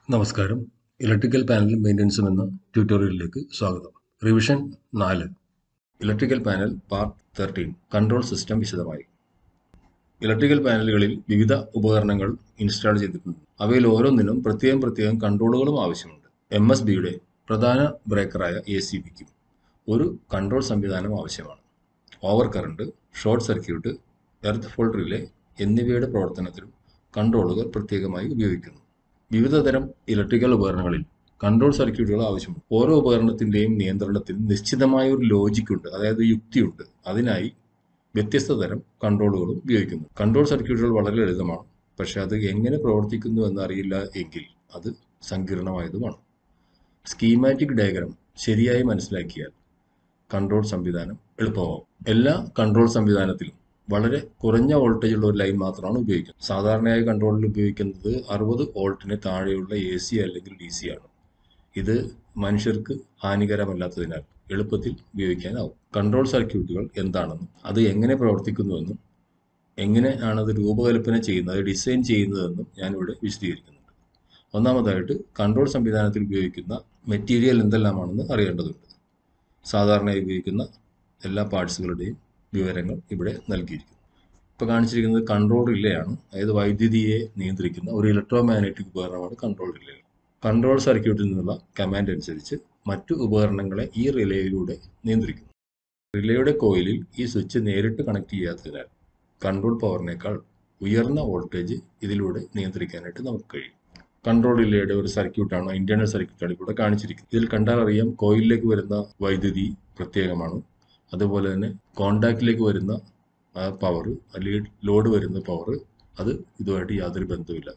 നമസ്കാരം electrical panel മെയിൻ്റനൻസും എന്ന ട്യൂട്ടോറിയലിലേക്ക് സ്വാഗതം റിവിഷൻ നാല് electrical panel part thirteen control system വിശദമായി ഇലക്ട്രിക്കൽ പാനലുകളിൽ വിവിധ ഉപകരണങ്ങൾ ഇൻസ്റ്റാൾ ചെയ്തിട്ടുണ്ട് അവയിൽ ഓരോന്നിനും പ്രത്യേകം പ്രത്യേകം കൺട്രോളുകളും ആവശ്യമുണ്ട് എം എസ് ബിയുടെ പ്രധാന ബ്രേക്കറായ എ സി ബിക്കും ഒരു കൺട്രോൾ സംവിധാനം ആവശ്യമാണ് over current short circuit earth fault relay എന്നിവയുടെ പ്രവർത്തനത്തിലും കൺട്രോളുകൾ പ്രത്യേകമായി ഉപയോഗിക്കുന്നു വിവിധതരം ഇലക്ട്രിക്കൽ ഉപകരണങ്ങളിൽ കൺട്രോൾ സർക്യൂട്ടുകൾ ആവശ്യമുണ്ട് ഓരോ ഉപകരണത്തിന്റെയും നിയന്ത്രണത്തിൽ നിശ്ചിതമായ ഒരു ലോജിക് ഉണ്ട് അതായത് യുക്തിയുണ്ട് അതിനായി വ്യത്യസ്ത തരം കൺട്രോളുകളും ഉപയോഗിക്കുന്നു കൺട്രോൾ സർക്യൂട്ടുകൾ വളരെ ലളിതമാണ് പക്ഷെ അത് എങ്ങനെ പ്രവർത്തിക്കുന്നു എന്നറിയില്ല എങ്കിൽ അത് സങ്കീർണമായതുമാണ് സ്കീമാറ്റിക് ഡയഗ്രാം ശരിയായി മനസ്സിലാക്കിയാൽ കൺട്രോൾ സംവിധാനം എളുപ്പമാവും എല്ലാ കൺട്രോൾ സംവിധാനത്തിലും വളരെ കുറഞ്ഞ വോൾട്ടേജ് ഉള്ള ഒരു ലൈൻ മാത്രമാണ് ഉപയോഗിക്കുന്നത് സാധാരണയായി കൺട്രോളിൽ ഉപയോഗിക്കുന്നത് അറുപത് വോൾട്ടിന് താഴെയുള്ള എ സി അല്ലെങ്കിൽ ഡി സി ആണ് ഇത് മനുഷ്യർക്ക് ഹാനികരമല്ലാത്തതിനാൽ എളുപ്പത്തിൽ ഉപയോഗിക്കാനാവും കൺട്രോൾ സർക്യൂട്ടുകൾ എന്താണെന്നും അത് എങ്ങനെ പ്രവർത്തിക്കുന്നുവെന്നും എങ്ങനെയാണ് അത് രൂപകൽപ്പന ചെയ്യുന്നത് ഡിസൈൻ ചെയ്യുന്നതെന്നും ഞാനിവിടെ വിശദീകരിക്കുന്നുണ്ട് ഒന്നാമതായിട്ട് കൺട്രോൾ സംവിധാനത്തിൽ ഉപയോഗിക്കുന്ന മെറ്റീരിയൽ എന്തെല്ലാമാണെന്ന് അറിയേണ്ടതുണ്ട് സാധാരണയായി ഉപയോഗിക്കുന്ന എല്ലാ പാർട്സുകളുടെയും വിവരങ്ങൾ ഇവിടെ നൽകിയിരിക്കുന്നു ഇപ്പോൾ കാണിച്ചിരിക്കുന്നത് കൺട്രോൾ റിലേയാണ് അതായത് വൈദ്യുതിയെ നിയന്ത്രിക്കുന്ന ഒരു ഇലക്ട്രോ മാഗ്നറ്റിക് ഉപകരണമാണ് കൺട്രോൾ റിലേ കൺട്രോൾ സർക്യൂട്ടിൽ നിന്നുള്ള കമാൻഡ് അനുസരിച്ച് മറ്റു ഉപകരണങ്ങളെ ഈ റിലേയിലൂടെ നിയന്ത്രിക്കുന്നു റിലേയുടെ കോയിലിൽ ഈ സ്വിച്ച് നേരിട്ട് കണക്ട് ചെയ്യാത്തതിനാൽ കൺട്രോൾ പവറിനേക്കാൾ ഉയർന്ന വോൾട്ടേജ് ഇതിലൂടെ നിയന്ത്രിക്കാനായിട്ട് നമുക്ക് കഴിയും കൺട്രോൾ റിലേയുടെ ഒരു സർക്യൂട്ടാണ് ഇന്റേണൽ സർക്യൂട്ടാണ് ഇവിടെ കാണിച്ചിരിക്കുന്നത് ഇതിൽ കണ്ടാൽ അറിയാം കോയിലിലേക്ക് വരുന്ന വൈദ്യുതി പ്രത്യേകമാണ് അതുപോലെ തന്നെ കോണ്ടാക്റ്റിലേക്ക് വരുന്ന ആ പവർ അല്ലെങ്കിൽ ലോഡ് വരുന്ന പവർ അത് ഇതുമായിട്ട് യാതൊരു ബന്ധവുമില്ല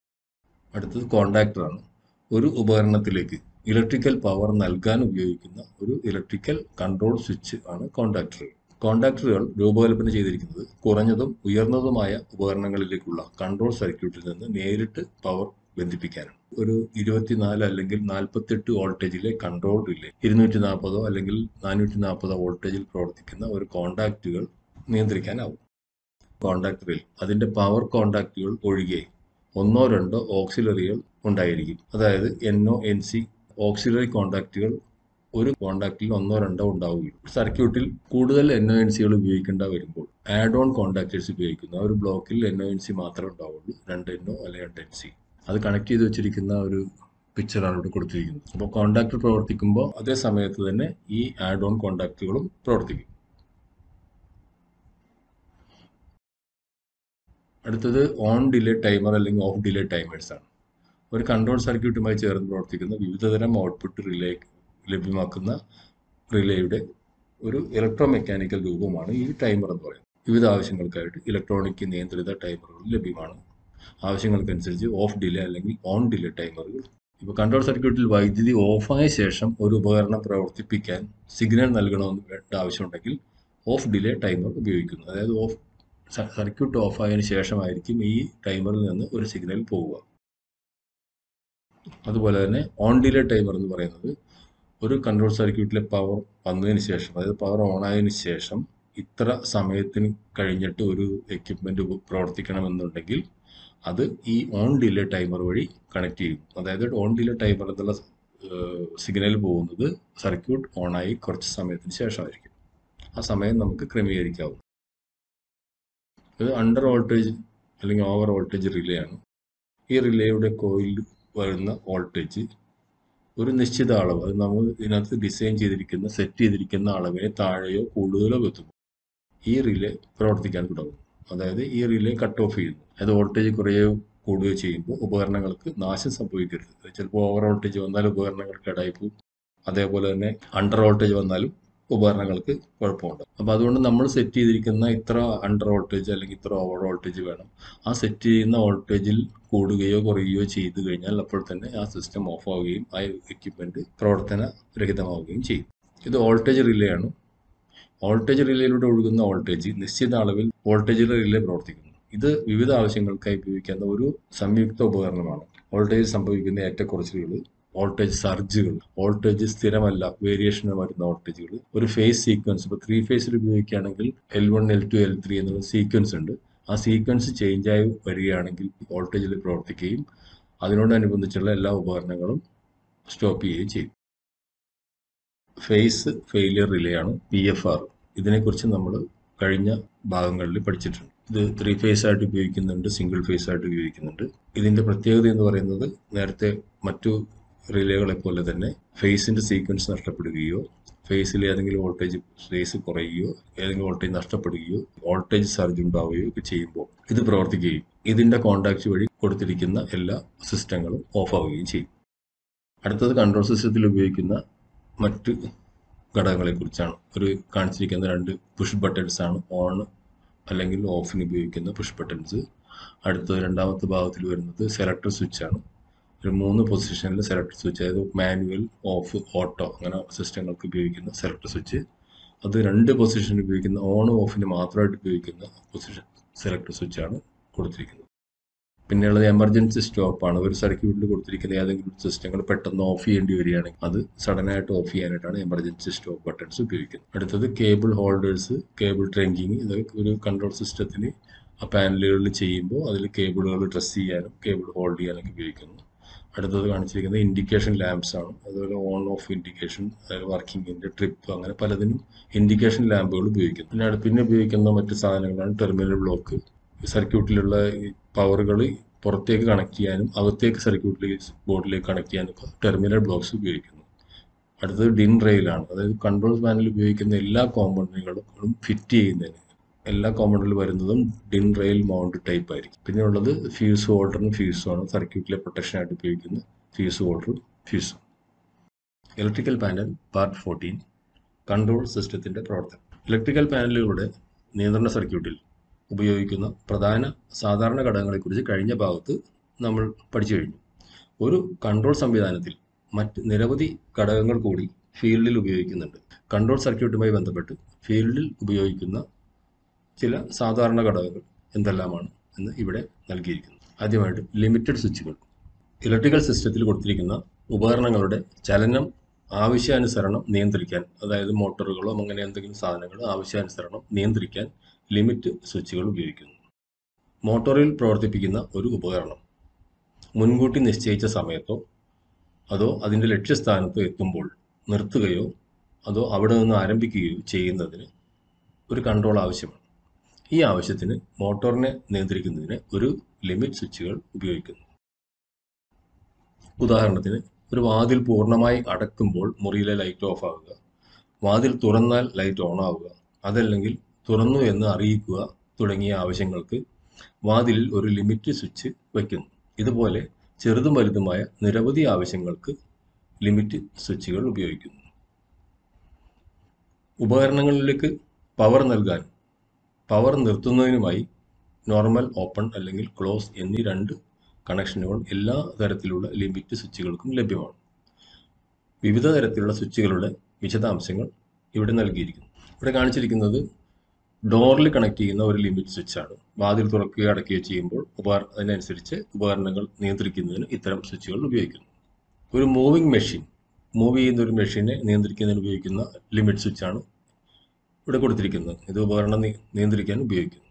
അടുത്തത് കോണ്ടാക്ടറാണ് ഒരു ഉപകരണത്തിലേക്ക് ഇലക്ട്രിക്കൽ പവർ നൽകാൻ ഉപയോഗിക്കുന്ന ഒരു ഇലക്ട്രിക്കൽ കൺട്രോൾ സ്വിച്ച് ആണ് കോണ്ടാക്ടറുകൾ കോണ്ടാക്ടറുകൾ രൂപകൽപ്പന ചെയ്തിരിക്കുന്നത് കുറഞ്ഞതും ഉയർന്നതുമായ ഉപകരണങ്ങളിലേക്കുള്ള കൺട്രോൾ സർക്യൂട്ടിൽ നിന്ന് നേരിട്ട് പവർ ബന്ധിപ്പിക്കാനാണ് ഒരു ഇരുപത്തിനാല് അല്ലെങ്കിൽ നാൽപ്പത്തെട്ട് വോൾട്ടേജിലെ കൺട്രോൾ റിലേ ഇരുന്നൂറ്റി നാൽപ്പതോ അല്ലെങ്കിൽ നാനൂറ്റി നാൽപ്പതോ വോൾട്ടേജിൽ പ്രവർത്തിക്കുന്ന ഒരു കോണ്ടാക്റ്റുകൾ നിയന്ത്രിക്കാനാവും കോണ്ടാക്ടറിൽ അതിന്റെ പവർ കോണ്ടാക്റ്റുകൾ ഒഴികെ ഒന്നോ രണ്ടോ ഓക്സിലറികൾ ഉണ്ടായിരിക്കും അതായത് N O N C auxiliary കോണ്ടാക്റ്റുകൾ ഒരു കോണ്ടാക്റ്റിൽ ഒന്നോ രണ്ടോ ഉണ്ടാവുകയുള്ളൂ സർക്യൂട്ടിൽ കൂടുതൽ എൻ ഒ എൻ സികൾ ഉപയോഗിക്കേണ്ട വരുമ്പോൾ ആഡ് ഓൺ കോണ്ടാക്ടേഴ്സ് ഉപയോഗിക്കുന്നു ആ ഒരു ബ്ലോക്കിൽ എൻ ഒ എൻ സി മാത്രമേ ഉണ്ടാവുള്ളൂ രണ്ട് എൻ ഒ അല്ലെങ്കിൽ രണ്ട് എൻ സി അത് കണക്ട് ചെയ്ത് വെച്ചിരിക്കുന്ന ഒരു പിക്ചറാണ് ഇവിടെ കൊടുത്തിരിക്കുന്നത് അപ്പോൾ കോണ്ടാക്ടർ പ്രവർത്തിക്കുമ്പോൾ അതേ സമയത്ത് തന്നെ ഈ ആഡ് ഓൺ കോണ്ടാക്റ്റുകളും പ്രവർത്തിക്കും അടുത്തത് ഓൺ ഡിലേ ടൈമർ അല്ലെങ്കിൽ ഓഫ് ഡിലേ ടൈമേഴ്സ് ആണ് ഒരു കൺട്രോൾ സർക്യൂട്ടുമായി ചേർന്ന് പ്രവർത്തിക്കുന്ന വിവിധതരം ഔട്ട്പുട്ട് റിലേ ലഭ്യമാക്കുന്ന റിലേയുടെ ഒരു ഇലക്ട്രോ മെക്കാനിക്കൽ രൂപമാണ് ഈ ടൈമർ എന്ന് പറയുന്നത് വിവിധ ആവശ്യങ്ങൾക്കായിട്ട് ഇലക്ട്രോണിക് നിയന്ത്രിത ടൈമറുകൾ ലഭ്യമാണ് ആവശ്യങ്ങൾക്കനുസരിച്ച് ഓഫ് ഡിലേ അല്ലെങ്കിൽ ഓൺ ഡിലേ ടൈമറുകൾ ഇപ്പോൾ കൺട്രോൾ സർക്യൂട്ടിൽ വൈദ്യുതി ഓഫായ ശേഷം ഒരു ഉപകരണം പ്രവർത്തിപ്പിക്കാൻ സിഗ്നൽ നൽകണമെന്ന് വേണ്ട ആവശ്യമുണ്ടെങ്കിൽ ഓഫ് ഡിലേ ടൈമർ ഉപയോഗിക്കുന്നു അതായത് ഓഫ് സർക്യൂട്ട് ഓഫായതിനു ശേഷമായിരിക്കും ഈ ടൈമറിൽ നിന്ന് ഒരു സിഗ്നൽ പോവുക അതുപോലെ തന്നെ ഓൺ ഡിലേ ടൈമർ എന്ന് പറയുന്നത് ഒരു കൺട്രോൾ സർക്യൂട്ടിലെ പവർ വന്നതിന് ശേഷം അതായത് പവർ ഓൺ ആയതിനു ശേഷം ഇത്ര സമയത്തിന് കഴിഞ്ഞിട്ട് ഒരു എക്യുപ്മെന്റ് പ്രവർത്തിക്കണമെന്നുണ്ടെങ്കിൽ അത് ഈ ഓൺ ഡിലേ ടൈമർ വഴി കണക്ട് ചെയ്യും അതായത് ഓൺ ഡിലേ ടൈമർ എന്നുള്ള സിഗ്നൽ പോകുന്നത് സർക്യൂട്ട് ഓണായി കുറച്ച് സമയത്തിന് ശേഷമായിരിക്കും ആ സമയം നമുക്ക് ക്രമീകരിക്കാവും ഇത് അണ്ടർ വോൾട്ടേജ് അല്ലെങ്കിൽ ഓവർ വോൾട്ടേജ് റിലേ ആണ് ഈ റിലേയുടെ കോയിൽ വരുന്ന വോൾട്ടേജ് ഒരു നിശ്ചിത അളവ് അത് നമ്മൾ ഇതിനകത്ത് ഡിസൈൻ ചെയ്തിരിക്കുന്ന സെറ്റ് ചെയ്തിരിക്കുന്ന അളവിനെ താഴെയോ കൂടുതലോ എത്തുമ്പോൾ ഈ റിലേ പ്രവർത്തിക്കാൻ തുടങ്ങും അതായത് ഈ റിലേ കട്ട് ഓഫ് ചെയ്യുന്നു അതായത് വോൾട്ടേജ് കുറയുകയോ കൂടുകയോ ചെയ്യുമ്പോൾ ഉപകരണങ്ങൾക്ക് നാശം സംഭവിക്കരുത് ചിലപ്പോൾ ഓവർ വോൾട്ടേജ് വന്നാൽ ഉപകരണങ്ങൾക്ക് ഇടായിപ്പോ അതേപോലെ തന്നെ അണ്ടർ വോൾട്ടേജ് വന്നാലും ഉപകരണങ്ങൾക്ക് കുഴപ്പമുണ്ട് അപ്പോൾ അതുകൊണ്ട് നമ്മൾ സെറ്റ് ചെയ്തിരിക്കുന്ന ഇത്ര അണ്ടർ വോൾട്ടേജ് അല്ലെങ്കിൽ ഇത്ര ഓവർ വോൾട്ടേജ് വേണം ആ സെറ്റ് ചെയ്യുന്ന വോൾട്ടേജിൽ കൂടുകയോ കുറയുകയോ ചെയ്തു കഴിഞ്ഞാൽ അപ്പോൾ തന്നെ ആ സിസ്റ്റം ഓഫ് ആവുകയും ആ എക്യുപ്മെന്റ് പ്രവർത്തന രഹിതമാവുകയും ചെയ്യും ഇത് വോൾട്ടേജ് റിലേ ആണ് വോൾട്ടേജ് റിലേയിലൂടെ ഒഴുകുന്ന വോൾട്ടേജ് നിശ്ചിത അളവിൽ വോൾട്ടേജ് റിലേ പ്രവർത്തിക്കുന്നു ഇത് വിവിധ ആവശ്യങ്ങൾക്കായി ഉപയോഗിക്കുന്ന ഒരു സംയുക്ത ഉപകരണമാണ് വോൾട്ടേജ് സംഭവിക്കുന്ന ഏറ്റക്കുറച്ചിലുകൾ വോൾട്ടേജ് സർജുകൾ വോൾട്ടേജ് സ്ഥിരമല്ല വേരിയേഷൻ വരുന്ന വോൾട്ടേജുകൾ ഒരു ഫേസ് സീക്വൻസ് ഇപ്പോൾ ത്രീ ഫേസിൽ ഉപയോഗിക്കുകയാണെങ്കിൽ L one L two L three എന്നുള്ള സീക്വൻസ് ഉണ്ട് ആ സീക്വൻസ് ചേഞ്ച് ആയി വരികയാണെങ്കിൽ വോൾട്ടേജിൽ പ്രവർത്തിക്കുകയും അതിനോടനുബന്ധിച്ചുള്ള എല്ലാ ഉപകരണങ്ങളും സ്റ്റോപ്പ് ചെയ്യുകയും ചെയ്യും ഫേസ് ഫെയിലിയർ റിലേ ആണ് പി എഫ് ആർ ഇതിനെക്കുറിച്ച് നമ്മൾ കഴിഞ്ഞ ഭാഗങ്ങളിൽ പഠിച്ചിട്ടുണ്ട് ഇത് ത്രീ ഫേസ് ആയിട്ട് ഉപയോഗിക്കുന്നുണ്ട് സിംഗിൾ ഫേസ് ആയിട്ട് ഉപയോഗിക്കുന്നുണ്ട് ഇതിന്റെ പ്രത്യേകത എന്ന് പറയുന്നത് നേരത്തെ മറ്റു റിലേകളെ പോലെ തന്നെ ഫേസിന്റെ സീക്വൻസ് നഷ്ടപ്പെടുകയോ ഫേസിൽ ഏതെങ്കിലും വോൾട്ടേജ് ഫേസ് കുറയുകയോ ഏതെങ്കിലും വോൾട്ടേജ് നഷ്ടപ്പെടുകയോ വോൾട്ടേജ് സർജ് ഉണ്ടാവുകയോ ഒക്കെ ചെയ്യുമ്പോൾ ഇത് പ്രവർത്തിക്കുകയും ഇതിന്റെ കോണ്ടാക്ട് വഴി കൊടുത്തിരിക്കുന്ന എല്ലാ സിസ്റ്റങ്ങളും ഓഫ് ആവുകയും ചെയ്യും അടുത്തത് കൺട്രോൾ സിസ്റ്റത്തിൽ ഉപയോഗിക്കുന്ന മറ്റ് ഘടകങ്ങളെ കുറിച്ചാണ് ഒരു കാണിച്ചിരിക്കുന്ന രണ്ട് പുഷ് ബട്ടൺസ് ആണ് ഓൺ അല്ലെങ്കിൽ ഓഫിന് ഉപയോഗിക്കുന്ന പുഷ് ബട്ടൺസ് അടുത്തത് രണ്ടാമത്തെ ഭാഗത്തിൽ വരുന്നത് സെലക്ടർ സ്വിച്ച് ആണ് ഒരു മൂന്ന് പൊസിഷനിൽ സെലക്ടർ സ്വിച്ച് അതായത് മാനുവൽ ഓഫ് ഓട്ടോ അങ്ങനെ സിസ്റ്റങ്ങൾക്ക് ഉപയോഗിക്കുന്ന സെലക്ടർ സ്വിച്ച് അത് രണ്ട് പൊസിഷനിൽ ഉപയോഗിക്കുന്ന ഓൺ ഓഫിന് മാത്രമായിട്ട് ഉപയോഗിക്കുന്ന പൊസിഷൻ സെലക്ടർ സ്വിച്ച് ആണ് കൊടുത്തിരിക്കുന്നത് പിന്നെയുള്ളത് എമർജൻസി സ്റ്റോപ്പ് ആണ് ഒരു സർക്യൂട്ടിൽ കൊടുത്തിരിക്കുന്ന ഏതെങ്കിലും സിസ്റ്റങ്ങൾ പെട്ടെന്ന് ഓഫ് ചെയ്യേണ്ടി വരികയാണെങ്കിൽ അത് സഡൻ ആയിട്ട് ഓഫ് ചെയ്യാനായിട്ടാണ് എമർജൻസി സ്റ്റോപ്പ് ബട്ടൺസ് ഉപയോഗിക്കുന്നത് അടുത്തത് കേബിൾ ഹോൾഡേഴ്സ് കേബിൾ ട്രെങ്കിങ് ഇത് ഒരു കൺട്രോൾ സിസ്റ്റത്തിന് ആ പാനലുകളിൽ ചെയ്യുമ്പോൾ അതിൽ കേബിളുകൾ ഡ്രസ് ചെയ്യാനും കേബിൾ ഹോൾഡ് ചെയ്യാനൊക്കെ ഉപയോഗിക്കുന്നു അടുത്തത് കാണിച്ചിരിക്കുന്നത് ഇൻഡിക്കേഷൻ ലാമ്പ്സ് ആണ് അതുപോലെ ഓൺ ഓഫ് ഇൻഡിക്കേഷൻ അതായത് വർക്കിങ്ങിന്റെ ട്രിപ്പ് അങ്ങനെ പലതിനും ഇൻഡിക്കേഷൻ ലാമ്പുകൾ ഉപയോഗിക്കുന്നു പിന്നെ അടുത്ത് പിന്നെ ഉപയോഗിക്കുന്ന മറ്റ് സാധനങ്ങളാണ് ടെർമിനൽ ബ്ലോക്ക് സർക്യൂട്ടിലുള്ള പവറുകൾ പുറത്തേക്ക് കണക്ട് ചെയ്യാനും അകത്തേക്ക് സർക്യൂട്ടിലേക്ക് ബോർഡിലേക്ക് കണക്ട് ചെയ്യാനും ഒക്കെ ടെർമിനൽ ബ്ലോക്സ് ഉപയോഗിക്കുന്നു അടുത്തത്ഡിൻ റെയിലാണ് അതായത് കൺട്രോൾ പാനൽ ഉപയോഗിക്കുന്ന എല്ലാ കോമ്പണന്റുകളും ഫിറ്റ് ചെയ്യുന്നതിന് എല്ലാ കോമ്പണന്റിൽ വരുന്നതും ഡിൻ റെയിൽ മൗണ്ട് ടൈപ്പ് ആയിരിക്കും പിന്നെ ഉള്ളത് ഫ്യൂസ് ഹോൾഡറും ഫ്യൂസും ആണ് സർക്യൂട്ടിലെ പ്രൊട്ടക്ഷൻ ആയിട്ട് ഉപയോഗിക്കുന്ന ഫ്യൂസ് ഹോൾഡറും ഫ്യൂസും electrical panel part fourteen control സിസ്റ്റത്തിന്റെ പ്രവർത്തനം ഇലക്ട്രിക്കൽ പാനലുകളുടെ നിയന്ത്രണ സർക്യൂട്ടിൽ ഉപയോഗിക്കുന്ന പ്രധാന സാധാരണ ഘടകങ്ങളെക്കുറിച്ച് കഴിഞ്ഞ ഭാഗത്ത് നമ്മൾ പഠിച്ചു കഴിഞ്ഞു ഒരു കൺട്രോൾ സംവിധാനത്തിൽ മറ്റ് നിരവധി ഘടകങ്ങൾ കൂടി ഫീൽഡിൽ ഉപയോഗിക്കുന്നുണ്ട് കൺട്രോൾ സർക്യൂട്ടുമായി ബന്ധപ്പെട്ട് ഫീൽഡിൽ ഉപയോഗിക്കുന്ന ചില സാധാരണ ഘടകങ്ങൾ എന്തെല്ലാമാണ് എന്ന് ഇവിടെ നൽകിയിരിക്കുന്നു ആദ്യമായിട്ട് ലിമിറ്റഡ് സ്വിച്ചുകൾ ഇലക്ട്രിക്കൽ സിസ്റ്റത്തിൽ കൊടുത്തിരിക്കുന്ന ഉപകരണങ്ങളുടെ ചലനം ആവശ്യാനുസരണം നിയന്ത്രിക്കാൻ അതായത് മോട്ടോറുകളോ അങ്ങനെ എന്തെങ്കിലും സാധനങ്ങൾ ആവശ്യാനുസരണം നിയന്ത്രിക്കാൻ ലിമിറ്റ് സ്വിച്ചുകൾ ഉപയോഗിക്കുന്നു മോട്ടോറിൽ പ്രവർത്തിപ്പിക്കുന്ന ഒരു ഉപകരണം മുൻകൂട്ടി നിശ്ചയിച്ച സമയത്തോ അതോ അതിൻ്റെ ലക്ഷ്യസ്ഥാനത്തോ എത്തുമ്പോൾ നിർത്തുകയോ അതോ അവിടെ നിന്ന് ആരംഭിക്കുകയോ ചെയ്യുന്നതിന് ഒരു കൺട്രോൾ ആവശ്യമാണ് ഈ ആവശ്യത്തിന് മോട്ടോറിനെ നിയന്ത്രിക്കുന്നതിന് ഒരു ലിമിറ്റ് സ്വിച്ചുകൾ ഉപയോഗിക്കുന്നു ഉദാഹരണത്തിന് ഒരു വാതിൽ പൂർണ്ണമായി അടക്കുമ്പോൾ മുറിയിലെ ലൈറ്റ് ഓഫ് ആവുക വാതിൽ തുറന്നാൽ ലൈറ്റ് ഓൺ ആവുക അതല്ലെങ്കിൽ തുറന്നു എന്ന് അറിയിക്കുക തുടങ്ങിയ ആവശ്യങ്ങൾക്ക് വാതിലിൽ ഒരു ലിമിറ്റ് സ്വിച്ച് വയ്ക്കുന്നു ഇതുപോലെ ചെറുതും വലുതുമായ നിരവധി ആവശ്യങ്ങൾക്ക് ലിമിറ്റ് സ്വിച്ചുകൾ ഉപയോഗിക്കുന്നു ഉപകരണങ്ങളിലേക്ക് പവർ നൽകാൻ പവർ നിർത്തുന്നതിനുമായി നോർമൽ ഓപ്പൺ അല്ലെങ്കിൽ ക്ലോസ് എന്നീ രണ്ട് കണക്ഷനുകൾ എല്ലാ തരത്തിലുള്ള ലിമിറ്റ് സ്വിച്ചുകൾക്കും ലഭ്യമാണ് വിവിധ തരത്തിലുള്ള സ്വിച്ചുകളുടെ വിശദാംശങ്ങൾ ഇവിടെ നൽകിയിരിക്കുന്നു ഇവിടെ കാണിച്ചിരിക്കുന്നത് ഡോറിൽ കണക്ട് ചെയ്യുന്ന ഒരു ലിമിറ്റ് സ്വിച്ചാണ് വാതിൽ തുറക്കുകയോ അടയ്ക്കുകയോ ചെയ്യുമ്പോൾ ഉപകരണ അതിനനുസരിച്ച് ഉപകരണങ്ങൾ നിയന്ത്രിക്കുന്നതിന് ഇത്തരം സ്വിച്ചുകൾ ഉപയോഗിക്കുന്നു ഒരു മൂവിംഗ് മെഷീൻ മൂവ് ചെയ്യുന്ന ഒരു മെഷീനെ നിയന്ത്രിക്കുന്നതിന് ഉപയോഗിക്കുന്ന ലിമിറ്റ് സ്വിച്ചാണ് ഇവിടെ കൊടുത്തിരിക്കുന്നത് ഇത് ഉപകരണം നി- നിയന്ത്രിക്കാൻ ഉപയോഗിക്കുന്നു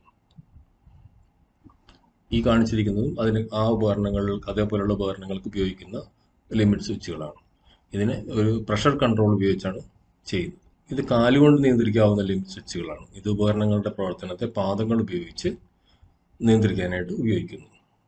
ഈ കാണിച്ചിരിക്കുന്നതും അതിന് ആ ഉപകരണങ്ങൾ അതേപോലെയുള്ള ഉപകരണങ്ങൾക്ക് ഉപയോഗിക്കുന്ന ലിമിറ്റ് സ്വിച്ചുകളാണ് ഇതിനെ ഒരു പ്രഷർ കൺട്രോൾ ഉപയോഗിച്ചാണ് ചെയ്യുന്നത് ഇത് കാലുകൊണ്ട് നിയന്ത്രിക്കാവുന്ന ലിമിറ്റ് സ്വിച്ചുകളാണ് ഇത് ഉപകരണങ്ങളുടെ പ്രവർത്തനത്തെ പാദങ്ങൾ ഉപയോഗിച്ച് നിയന്ത്രിക്കാനായിട്ട് ഉപയോഗിക്കുന്നു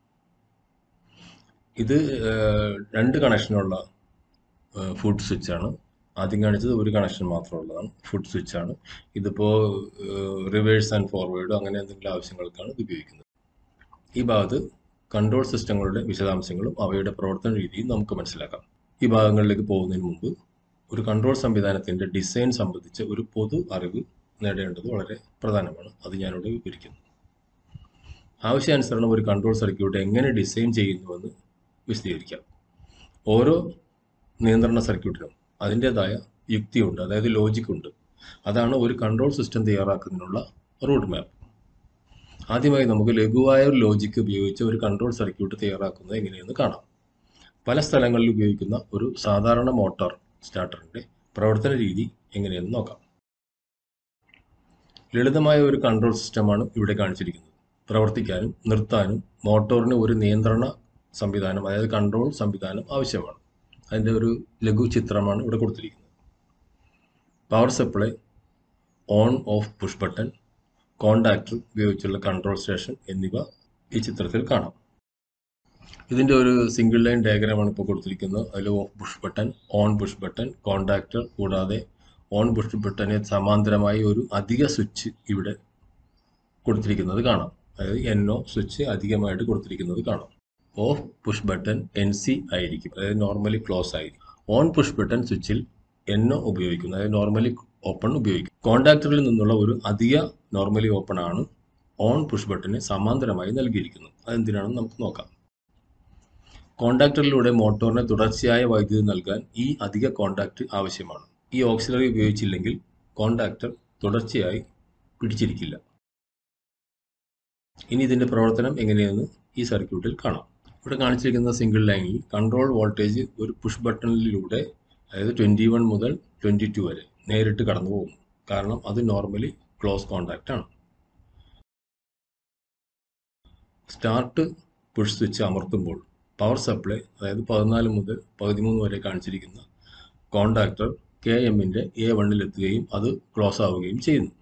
ഇത് ഏഹ്, രണ്ട് കണക്ഷനുള്ള ഫുഡ് സ്വിച്ചാണ് ആദ്യം കാണിച്ചത് ഒരു കണക്ഷൻ മാത്രമുള്ളതാണ് ഫുഡ് സ്വിച്ചാണ് ഇതിപ്പോൾ റിവേഴ്സ് ആൻഡ് ഫോർവേഡ് അങ്ങനെ എന്തെങ്കിലും ആവശ്യങ്ങൾക്കാണ് ഇത് ഉപയോഗിക്കുന്നത് ഈ ഭാഗത്ത് കൺട്രോൾ സിസ്റ്റങ്ങളുടെ വിശദാംശങ്ങളും അവയുടെ പ്രവർത്തന രീതിയും നമുക്ക് മനസ്സിലാക്കാം ഈ ഭാഗങ്ങളിലേക്ക് പോകുന്നതിന് മുമ്പ് ഒരു കൺട്രോൾ സംവിധാനത്തിന്റെ ഡിസൈൻ സംബന്ധിച്ച ഒരു പൊതു അറിവ് നേടേണ്ടത് വളരെ പ്രധാനമാണ് അത് ഞാനിവിടെ വിവരിക്കുന്നു ആവശ്യാനുസരണം ഒരു കൺട്രോൾ സർക്യൂട്ട് എങ്ങനെ ഡിസൈൻ ചെയ്യുന്നുവെന്ന് വിശദീകരിക്കാം ഓരോ നിയന്ത്രണ സർക്യൂട്ടിനും അതിൻ്റെതായ യുക്തിയുണ്ട് അതായത് ലോജിക് ഉണ്ട് അതാണ് ഒരു കൺട്രോൾ സിസ്റ്റം തയ്യാറാക്കുന്നതിനുള്ള റൂട്ട് മാപ്പ് ആദ്യമായി നമുക്ക് ലഘുവായ ഒരു ലോജിക്ക് ഉപയോഗിച്ച് ഒരു കൺട്രോൾ സർക്യൂട്ട് തയ്യാറാക്കുന്നത് എങ്ങനെയെന്ന് കാണാം പല സ്ഥലങ്ങളിൽ ഉപയോഗിക്കുന്ന ഒരു സാധാരണ മോട്ടോർ സ്റ്റാർട്ടറിന്റെ പ്രവർത്തന രീതി എങ്ങനെയെന്ന് നോക്കാം ലളിതമായ ഒരു കൺട്രോൾ സിസ്റ്റമാണ് ഇവിടെ കാണിച്ചിരിക്കുന്നത് പ്രവർത്തിക്കാനും നിർത്താനും മോട്ടോറിന് ഒരു നിയന്ത്രണ സംവിധാനം അതായത് കൺട്രോൾ സംവിധാനം ആവശ്യമാണ് അതിൻ്റെ ഒരു ലഘു ചിത്രമാണ് ഇവിടെ കൊടുത്തിരിക്കുന്നത് power supply on off push button contactor ഉപയോഗിച്ചുള്ള കൺട്രോൾ സ്റ്റേഷൻ എന്നിവ ഈ ചിത്രത്തിൽ കാണാം ഇതിൻ്റെ ഒരു സിംഗിൾ ലൈൻ ഡയഗ്രാമാണ് ഇപ്പോൾ കൊടുത്തിരിക്കുന്നത് അതിൽ off push button on push button contactor കൂടാതെ ഓൺ പുഷ് ബട്ടന് സമാന്തരമായി ഒരു അധിക സ്വിച്ച് ഇവിടെ കൊടുത്തിരിക്കുന്നത് കാണാം അതായത് എൻ ഒ സ്വിച്ച് അധികമായിട്ട് കൊടുത്തിരിക്കുന്നത് കാണാം off push button N C ആയിരിക്കും അതായത് നോർമലി ക്ലോസ് ആയിരിക്കും ഓൺ പുഷ് ബട്ടൺ സ്വിച്ചിൽ എൻ ഒ ഉപയോഗിക്കുന്നു അതായത് നോർമലി ഓപ്പൺ ഉപയോഗിക്കും കോണ്ടാക്ടറിൽ നിന്നുള്ള ഒരു അധിക നോർമലി ഓപ്പൺ ആണ് ഓൺ പുഷ് ബട്ടന് സമാന്തരമായി നൽകിയിരിക്കുന്നത് അതെന്തിനാണെന്ന് നമുക്ക് നോക്കാം കോണ്ടാക്ടറിലൂടെ മോട്ടോറിന് തുടർച്ചയായ വൈദ്യുതി നൽകാൻ ഈ അധിക കോണ്ടാക്ട് ആവശ്യമാണ് ഈ ഓക്സിലറി ഉപയോഗിച്ചില്ലെങ്കിൽ കോണ്ടാക്ടർ തുടർച്ചയായി പിടിച്ചിരിക്കില്ല ഇനി ഇതിന്റെ പ്രവർത്തനം എങ്ങനെയെന്ന് ഈ സർക്യൂട്ടിൽ കാണാം ഇവിടെ കാണിച്ചിരിക്കുന്ന സിംഗിൾ ലൈനിൽ കൺട്രോൾ വോൾട്ടേജ് ഒരു പുഷ് ബട്ടണിലൂടെ അതായത് ട്വൻറ്റി വൺ മുതൽ ട്വൻറ്റി ടു വരെ നേരിട്ട് കടന്നു പോകും കാരണം അത് നോർമലി ക്ലോസ് കോണ്ടാക്റ്റ് ആണ് സ്റ്റാർട്ട് പുഷ് സ്വിച്ച് അമർത്തുമ്പോൾ പവർ സപ്ലൈ അതായത് പതിനാല് മുതൽ പതിമൂന്ന് വരെ കാണിച്ചിരിക്കുന്ന കോണ്ടാക്ടർ കെ എമ്മിൻ്റെ എ വണ്ണിലെത്തുകയും അത് ക്ലോസ് ആവുകയും ചെയ്യുന്നു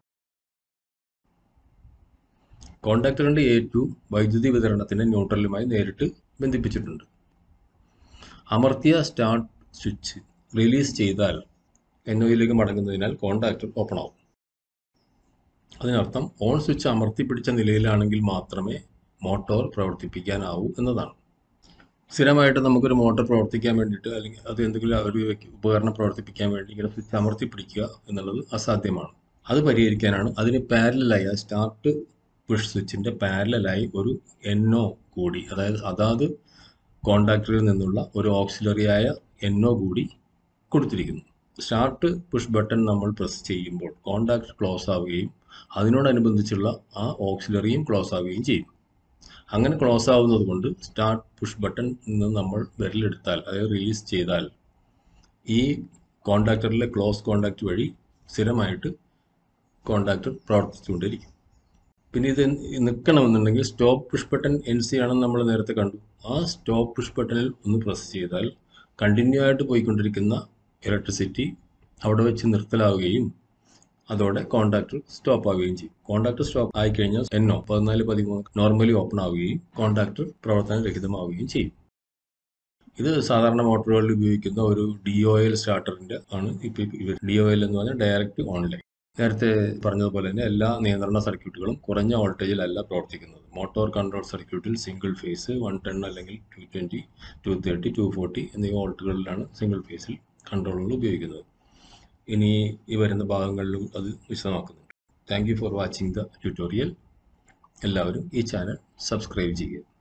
കോണ്ടാക്ടറിൻ്റെ എ ടു വൈദ്യുതി വിതരണത്തിന് ന്യൂട്രലുമായി നേരിട്ട് ബന്ധിപ്പിച്ചിട്ടുണ്ട് അമർത്തിയ സ്റ്റാർട്ട് സ്വിച്ച് റിലീസ് ചെയ്താൽ എൻ ഒയിലേക്ക് മടങ്ങുന്നതിനാൽ കോണ്ടാക്ടർ ഓപ്പൺ ആവും അതിനർത്ഥം ഓൺ സ്വിച്ച് അമർത്തി പിടിച്ച നിലയിലാണെങ്കിൽ മാത്രമേ മോട്ടോർ പ്രവർത്തിപ്പിക്കാനാവൂ എന്നതാണ് സ്ഥിരമായിട്ട് നമുക്കൊരു മോട്ടോർ പ്രവർത്തിക്കാൻ വേണ്ടിയിട്ട് അല്ലെങ്കിൽ അത് എന്തെങ്കിലും ഒരു ഉപകരണം പ്രവർത്തിപ്പിക്കാൻ വേണ്ടി ഇങ്ങനെ സ്വിച്ച് അമർത്തി പിടിക്കുക എന്നുള്ളത് അസാധ്യമാണ് അത് പരിഹരിക്കാനാണ് അതിന് പാരലായി സ്റ്റാർട്ട് പുഷ് സ്വിച്ചിൻ്റെ പാരലായി ഒരു എൻഒ കൂടി അതായത് അതാത് കോണ്ടാക്ടറിൽ നിന്നുള്ള ഒരു ഓക്സിലറിയായ എൻഒ കൂടി കൊടുത്തിരിക്കുന്നു സ്റ്റാർട്ട് പുഷ് ബട്ടൺ നമ്മൾ പ്രസ് ചെയ്യുമ്പോൾ കോണ്ടാക്ട് ക്ലോസ് ആവുകയും അതിനോടനുബന്ധിച്ചുള്ള ആ ഓക്സിലറിയും ക്ലോസ് ആവുകയും ചെയ്യും അങ്ങനെ ക്ലോസ് ആവുന്നത് കൊണ്ട് സ്റ്റാർട്ട് പുഷ് ബട്ടൺ നിന്ന് നമ്മൾ വിരലെടുത്താൽ അതായത് റിലീസ് ചെയ്താൽ ഈ കോണ്ടാക്ടറിലെ ക്ലോസ് കോണ്ടാക്ട് വഴി സ്ഥിരമായിട്ട് കോണ്ടാക്ടർ പ്രവർത്തിച്ചുകൊണ്ടിരിക്കും പിന്നെ ഇത് നിൽക്കണമെന്നുണ്ടെങ്കിൽ stop push button N C ആണെന്ന് നമ്മൾ നേരത്തെ കണ്ടു ആ സ്റ്റോപ്പ് പുഷ് ബട്ടണിൽ ഒന്ന് പ്രസ് ചെയ്താൽ കണ്ടിന്യൂ ആയിട്ട് പോയിക്കൊണ്ടിരിക്കുന്ന ഇലക്ട്രിസിറ്റി അവിടെ വെച്ച് നിർത്തലാവുകയും അതോടെ കോണ്ടാക്ടർ സ്റ്റോപ്പ് ആവുകയും ചെയ്യും കോണ്ടാക്ടർ സ്റ്റോപ്പ് ആയി കഴിഞ്ഞാൽ എന്നോ പതിനാല് പതിമൂന്ന് നോർമലി ഓപ്പൺ ആവുകയും കോണ്ടാക്ടർ പ്രവർത്തനരഹിതമാവുകയും ചെയ്യും ഇത് സാധാരണ മോട്ടോറുകളിൽ ഉപയോഗിക്കുന്ന ഒരു ഡി ഒ എൽ സ്റ്റാർട്ടറിന്റെ ആണ് ഇപ്പോൾ ഡി ഒ എൽ എന്ന് പറഞ്ഞാൽ ഡയറക്റ്റ് ഓൺലൈൻ നേരത്തെ പറഞ്ഞതുപോലെ തന്നെ എല്ലാ നിയന്ത്രണ സർക്യൂട്ടുകളും കുറഞ്ഞ വോൾട്ടേജിലല്ല പ്രവർത്തിക്കുന്നത് മോട്ടോർ കൺട്രോൾ സർക്യൂട്ടിൽ സിംഗിൾ ഫേസ് വൺ ടെൻ അല്ലെങ്കിൽ two twenty two thirty two forty എന്നീ വോൾട്ടുകളിലാണ് സിംഗിൾ ഫേസിൽ കൺട്രോളുകൾ ഉപയോഗിക്കുന്നത് ഇനി ഈ വരുന്ന ഭാഗങ്ങളിലും അത് വിശദമാക്കുന്നുണ്ട് thank you for watching the tutorial എല്ലാവരും ഈ ചാനൽ സബ്സ്ക്രൈബ് ചെയ്യുക